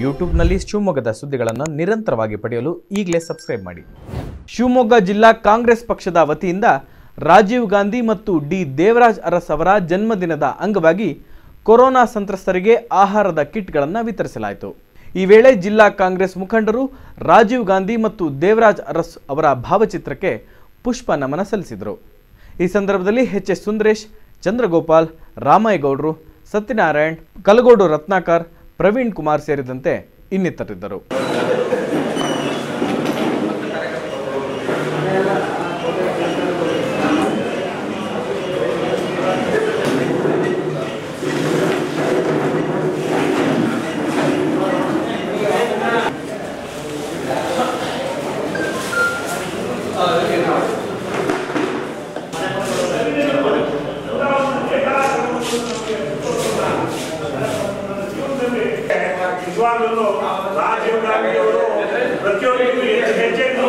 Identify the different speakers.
Speaker 1: ಯೂಟ್ಯೂಬ್ನಲ್ಲಿ ಶಿವಮೊಗ್ಗದ ಸುದ್ದಿಗಳನ್ನು ನಿರಂತರವಾಗಿ ಪಡೆಯಲು ಈಗಲೇ ಸಬ್ಸ್ಕ್ರೈಬ್ ಮಾಡಿ ಶಿವಮೊಗ್ಗ ಜಿಲ್ಲಾ ಕಾಂಗ್ರೆಸ್ ಪಕ್ಷದ ವತಿಯಿಂದ ರಾಜೀವ್ ಗಾಂಧಿ ಮತ್ತು ಡಿ ದೇವರಾಜ್ ಅರಸ್ ಅವರ ಜನ್ಮದಿನದ ಅಂಗವಾಗಿ ಕೊರೋನಾ ಸಂತ್ರಸ್ತರಿಗೆ ಆಹಾರದ ಕಿಟ್ಗಳನ್ನು ವಿತರಿಸಲಾಯಿತು ಈ ವೇಳೆ ಜಿಲ್ಲಾ ಕಾಂಗ್ರೆಸ್ ಮುಖಂಡರು ರಾಜೀವ್ ಗಾಂಧಿ ಮತ್ತು ದೇವರಾಜ್ ಅರಸ್ ಅವರ ಭಾವಚಿತ್ರಕ್ಕೆ ಪುಷ್ಪ ನಮನ ಸಲ್ಲಿಸಿದರು ಈ ಸಂದರ್ಭದಲ್ಲಿ ಎಚ್ ಎಸ್ ಸುಂದರೇಶ್ ಚಂದ್ರಗೋಪಾಲ್ ರಾಮಯ್ಯಗೌಡರು ಸತ್ಯನಾರಾಯಣ್ ಕಲಗೋಡು ರತ್ನಾಕರ್ ಪ್ರವೀಣ್ ಕುಮಾರ್ ಸೇರಿದಂತೆ ಇನ್ನಿತರಿದ್ದರು
Speaker 2: ನಿಜವಾಗ್ಲೂ ರಾಜೀವ್ ಗಾಂಧಿ ಅವರು ಪ್ರತಿಯೊಬ್ಬರಿಗೂ ಹೆಚ್ಚು ಹೆಜ್ಜೆ